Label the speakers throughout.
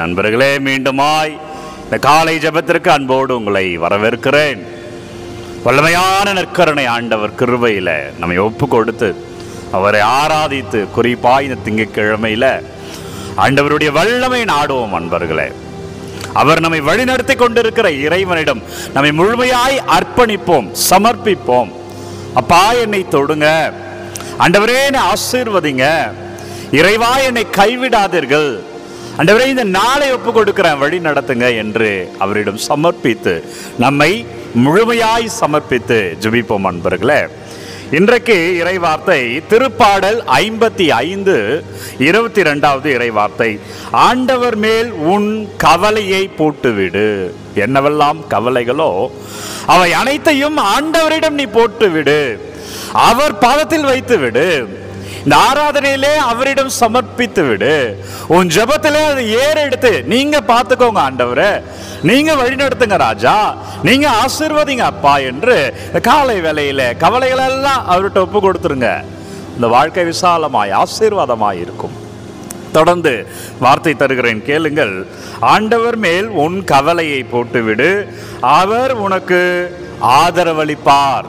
Speaker 1: நண்பர்களே மீண்டுமாய் இந்த காலை ஜெபத்திற்கு அன்போடு உங்களை வரவேற்கிறேன் வல்லமையான நற்கருணை ஆண்டவர் கிருபையில நம்மை ஒப்பு கொடுத்து அவரை ஆராதித்து குறிப்பாய் இந்த திங்கட்கிழமையில ஆண்டவருடைய வல்லமை நாடுவோம் அன்பர்களே அவர் நம்மை வழிநடத்தி கொண்டிருக்கிற இறைவனிடம் நம்மை முழுமையாய் அர்ப்பணிப்போம் சமர்ப்பிப்போம் அப்பா என்னை தொடுங்க ஆண்டவரே என்னை ஆசீர்வதிங்க இறைவா என்னை கைவிடாதீர்கள் ஆண்டவரே இந்த நாளை ஒப்பு கொடுக்கிறேன் வழி நடத்துங்க என்று அவரிடம் சமர்ப்பித்து நம்மை முழுமையாய் சமர்ப்பித்து ஜெபிப்போம் அன்பர்களே இன்றைக்கு இறைவார்த்தை திருப்பாடல் ஐம்பத்தி ஐந்து இருபத்தி ரெண்டாவது இறைவார்த்தை ஆண்டவர் மேல் உன் கவலையை போட்டுவிடு என்னவெல்லாம் கவலைகளோ அவை அனைத்தையும் ஆண்டவரிடம் நீ போட்டுவிடு அவர் பாதத்தில் வைத்து விடு இந்த ஆராதனையிலே அவரிடம் சமர்ப்பித்து விடு உன் ஜெபத்திலே அதை ஏறெடுத்து நீங்க பார்த்துக்கோங்க ஆண்டவரே நீங்க வழிநடத்துங்க ராஜா நீங்க ஆசீர்வதிங்க அப்பா என்று இந்த காலை வேளையில கவலைகள் எல்லாம் அவர்கிட்ட ஒப்பு கொடுத்துருங்க இந்த வாழ்க்கை விசாலமாய் ஆசீர்வாதமாய் இருக்கும் தொடர்ந்து வார்த்தை தருகிறேன் கேளுங்கள் ஆண்டவர் மேல் உன் கவலையை போட்டுவிடு அவர் உனக்கு ஆதரவளிப்பார்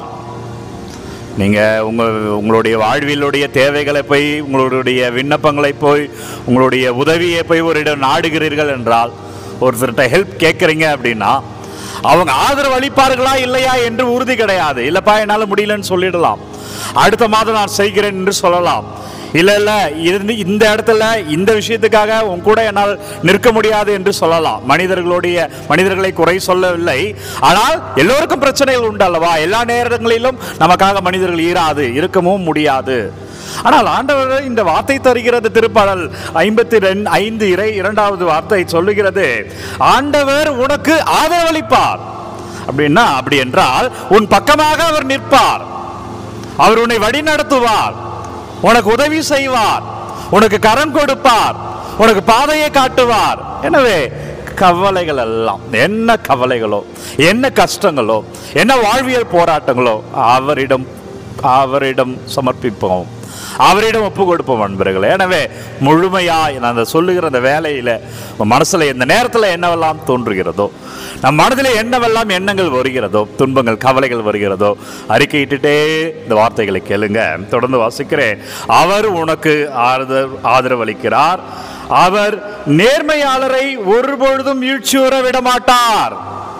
Speaker 1: நீங்க உங்க உங்களுடைய வாழ்விலுடைய தேவைகளை போய் உங்களுடைய விண்ணப்பங்களை போய் உங்களுடைய உதவியை போய் ஒரு இடம் நாடுகிறீர்கள் என்றால் ஒருத்தர்கிட்ட ஹெல்ப் கேட்குறீங்க அப்படின்னா அவங்க ஆதரவு அளிப்பார்களா இல்லையா என்று உறுதி கிடையாது இல்லப்பா என்னால் முடியலன்னு சொல்லிடலாம் அடுத்த மாதம் நான் செய்கிறேன் என்று சொல்லலாம் இல்ல இல்ல இது இந்த இடத்துல இந்த விஷயத்துக்காக உன் கூட என்னால் நிற்க முடியாது என்று சொல்லலாம் மனிதர்களுடைய மனிதர்களை குறை சொல்லவில்லை ஆனால் எல்லோருக்கும் பிரச்சனைகள் உண்டு அல்லவா எல்லா நேரங்களிலும் நமக்காக மனிதர்கள் ஈராது இருக்கவும் முடியாது ஆனால் ஆண்டவர் இந்த வார்த்தை தருகிறது திருப்பாடல் ஐம்பத்தி ரெண்டு ஐந்து இறை இரண்டாவது வார்த்தை சொல்லுகிறது ஆண்டவர் உனக்கு ஆதரவளிப்பார் அப்படின்னா அப்படி என்றால் உன் பக்கமாக அவர் நிற்பார் அவர் உன்னை வழி நடத்துவார் உனக்கு உதவி செய்வார் உனக்கு கரம் கொடுப்பார் உனக்கு பாதையை காட்டுவார் எனவே கவலைகள் எல்லாம் என்ன கவலைகளோ என்ன கஷ்டங்களோ என்ன வாழ்வியல் போராட்டங்களோ அவரிடம் அவரிடம் சமர்ப்பிப்போம் அவரிடம் ஒப்பு கொடுப்போம் நண்பர்களே எனவே முழுமையாய் நான் அந்த சொல்லுகிற அந்த வேலையில உன் மனசுல இந்த நேரத்துல என்னவெல்லாம் தோன்றுகிறதோ நம் மனதிலே என்னவெல்லாம் எண்ணங்கள் வருகிறதோ துன்பங்கள் கவலைகள் வருகிறதோ அறிக்கையிட்டுட்டே இந்த வார்த்தைகளை கேளுங்க தொடர்ந்து வாசிக்கிறேன் அவர் உனக்கு ஆதரவு ஆதரவளிக்கிறார் அவர் நேர்மையாளரை ஒருபொழுதும் வீழ்ச்சியுற விட மாட்டார்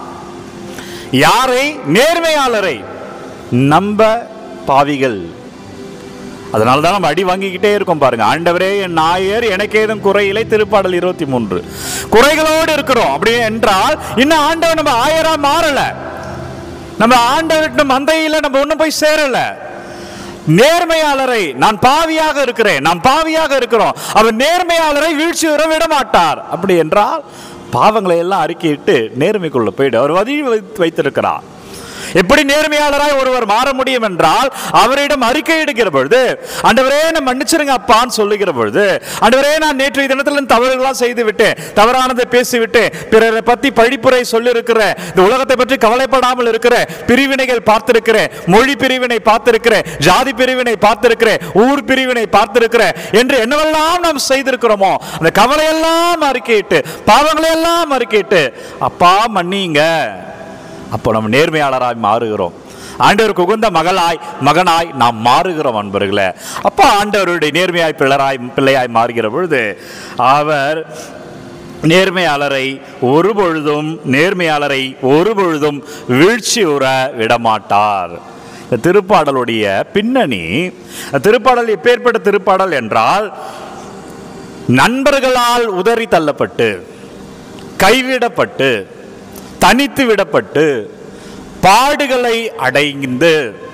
Speaker 1: யாரை நேர்மையாளரை நம்ப பாவிகள் அதனால தான் நம்ம அடி வாங்கிக்கிட்டே இருக்கோம் பாருங்க ஆண்டவரே என் நாயர் எனக்கு ஏதும் குறையிலை திருப்பாடல் இருபத்தி மூன்று குறைகளோடு இருக்கிறோம் அப்படி என்றால் இன்னும் ஆண்டவர் நம்ம ஆயரா மாறல நம்ம ஆண்டவர்கிட்ட மந்தையில நம்ம ஒண்ணும் போய் சேரல நேர்மையாளரை நான் பாவியாக இருக்கிறேன் நான் பாவியாக இருக்கிறோம் அவர் நேர்மையாளரை வீழ்ச்சி வர விட மாட்டார் அப்படி என்றால் பாவங்களை எல்லாம் அறிக்கையிட்டு நேர்மைக்குள்ள போயிடு அவர் வதி வைத்திருக்கிறார் எப்படி நேர்மையாளராய் ஒருவர் மாற முடியும் என்றால் அவரிடம் அறிக்கை எடுக்கிற பொழுது ஆண்டவரே நான் மன்னிச்சிருங்க அப்பான்னு சொல்லுகிற பொழுது ஆண்டவரே நான் நேற்றைய தினத்தில் தவறுகளாக செய்து விட்டேன் தவறானதை பேசிவிட்டேன் பிறரை பத்தி பழிப்புரை சொல்லி இருக்கிற இந்த உலகத்தை பற்றி கவலைப்படாமல் இருக்கிற பிரிவினைகள் பார்த்திருக்கிறேன் மொழி பிரிவினை பார்த்திருக்கிறேன் ஜாதி பிரிவினை பார்த்திருக்கிறேன் ஊர் பிரிவினை பார்த்திருக்கிறேன் என்று என்னவெல்லாம் நாம் செய்திருக்கிறோமோ அந்த கவலையெல்லாம் அறிக்கையிட்டு பாவங்களை எல்லாம் அறிக்கையிட்டு அப்பா மன்னிங்க அப்போ நம்ம நேர்மையாளராய் மாறுகிறோம் ஆண்டவருக்கு உகந்த மகளாய் மகனாய் நாம் மாறுகிறோம் அன்பர்களே அப்போ ஆண்டவருடைய நேர்மையாய் பிள்ளராய் பிள்ளையாய் மாறுகிற பொழுது அவர் நேர்மையாளரை ஒரு பொழுதும் நேர்மையாளரை ஒரு பொழுதும் வீழ்ச்சி உற விடமாட்டார் இந்த திருப்பாடலுடைய பின்னணி திருப்பாடல் எப்பேற்பட்ட திருப்பாடல் என்றால் நண்பர்களால் உதறி தள்ளப்பட்டு கைவிடப்பட்டு தனித்து விடப்பட்டு பாடுகளை அடைந்து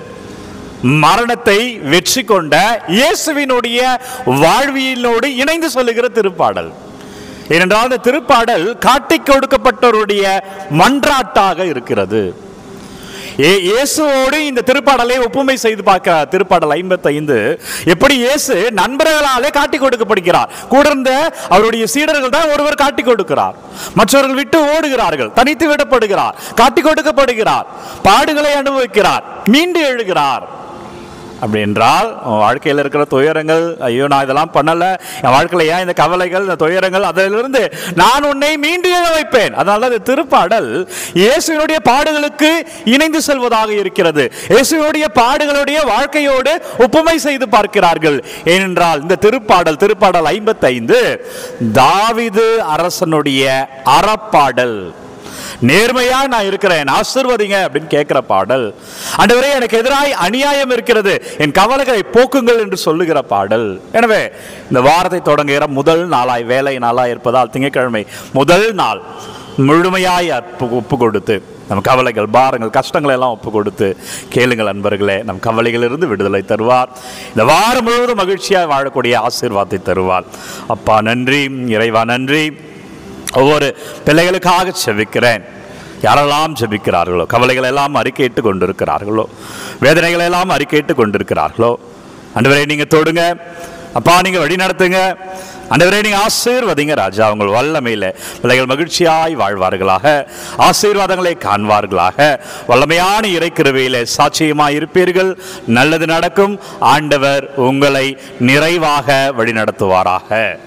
Speaker 1: மரணத்தை வெற்றி கொண்ட இயேசுவினுடைய வாழ்வியலோடு இணைந்து சொல்லுகிற திருப்பாடல் ஏனென்றால் அந்த திருப்பாடல் காட்டிக் கொடுக்கப்பட்டவருடைய மன்றாட்டாக இருக்கிறது ஏ- இயேசுவோடு இந்த திருப்பாடலை ஒப்புமை செய்து பார்க்க திருப்பாடல் ஐம்பத்தைந்து எப்படி இயேசு நண்பர்களாலே காட்டி கொடுக்கப்படுகிறார் கூட இருந்த அவருடைய சீடர்கள் தான் ஒருவர் காட்டி கொடுக்கிறார் மற்றவர்கள் விட்டு ஓடுகிறார்கள் தனித்து விடப்படுகிறார் காட்டி கொடுக்கப்படுகிறார் பாடுகளை அனுபவிக்கிறார் மீண்டு எழுகிறார் அப்படி என்றால் உன் வாழ்க்கையில் இருக்கிற துயரங்கள் ஐயோ நான் இதெல்லாம் பண்ணல என் வாழ்க்கையில் ஏன் இந்த கவலைகள் இந்த துயரங்கள் அதிலிருந்து நான் உன்னை மீண்டு எழ வைப்பேன் அதனால இந்த திருப்பாடல் இயேசுவினுடைய பாடுகளுக்கு இணைந்து செல்வதாக இருக்கிறது இயேசுவினுடைய பாடுகளுடைய வாழ்க்கையோடு ஒப்புமை செய்து பார்க்கிறார்கள் ஏனென்றால் இந்த திருப்பாடல் திருப்பாடல் ஐம்பத்தைந்து தாவிது அரசனுடைய அறப்பாடல் நேர்மையா நான் இருக்கிறேன் ஆசிர்வதிங்க அப்படின்னு கேட்கிற பாடல் ஆண்டவரே எனக்கு எதிராய் அநியாயம் இருக்கிறது என் கவலைகளை போக்குங்கள் என்று சொல்லுகிற பாடல் எனவே இந்த வாரத்தை தொடங்குகிற முதல் நாளாய் வேலை நாளாய் இருப்பதால் திங்கட்கிழமை முதல் நாள் முழுமையாய் அற்பு ஒப்பு கொடுத்து நம் கவலைகள் பாரங்கள் கஷ்டங்களை எல்லாம் ஒப்பு கொடுத்து கேளுங்கள் அன்பர்களே நம் கவலைகளிலிருந்து விடுதலை தருவார் இந்த வாரம் முழுவதும் மகிழ்ச்சியாக வாழக்கூடிய ஆசீர்வாதத்தை தருவார் அப்பா நன்றி இறைவா நன்றி ஒவ்வொரு பிள்ளைகளுக்காக செபிக்கிறேன் யாரெல்லாம் ஜெபிக்கிறார்களோ கவலைகளை எல்லாம் அறிக்கையிட்டு கொண்டிருக்கிறார்களோ வேதனைகளை எல்லாம் அறிக்கையிட்டு கொண்டிருக்கிறார்களோ ஆண்டவரே நீங்க தொடுங்க அப்பா நீங்க வழி நடத்துங்க ஆண்டவரே நீங்க ஆசீர்வதிங்க ராஜா உங்கள் வல்லமையில பிள்ளைகள் மகிழ்ச்சியாய் வாழ்வார்களாக ஆசீர்வாதங்களை காண்பார்களாக வல்லமையான இறைக்கிருவையில சாட்சியமாய் இருப்பீர்கள் நல்லது நடக்கும் ஆண்டவர் உங்களை நிறைவாக வழிநடத்துவாராக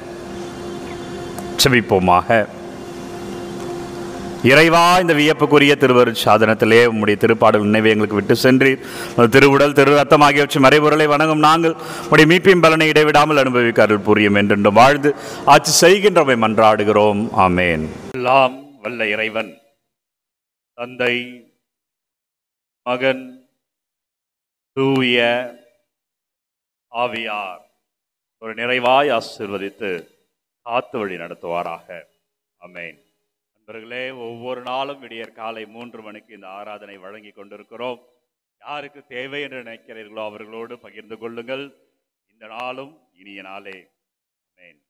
Speaker 1: செபிப்போமாக இறைவா இந்த வியப்புக்குரிய திருவரு சாதனத்திலே உம்முடைய திருப்பாடல் நினைவை எங்களுக்கு விட்டு சென்றீர் உமது திருவுடல் திரு ரத்தம் ஆகியவற்றை மறைபொருளை வணங்கும் நாங்கள் உடைய மீட்பின் பலனை இடைவிடாமல் அனுபவிக்க அருள் புரியும் என்றென்றும் வாழ்ந்து ஆட்சி செய்கின்றவை மன்றாடுகிறோம் ஆமேன் எல்லாம் வல்ல இறைவன் தந்தை மகன் தூய ஆவியார் ஒரு நிறைவாய் ஆசீர்வதித்து காத்து வழி நடத்துவாராக அமேன் நண்பர்களே ஒவ்வொரு நாளும் விடியற் காலை மூன்று மணிக்கு இந்த ஆராதனை வழங்கி கொண்டிருக்கிறோம் யாருக்கு தேவை என்று நினைக்கிறீர்களோ அவர்களோடு பகிர்ந்து கொள்ளுங்கள் இந்த நாளும் இனிய நாளே அமேன்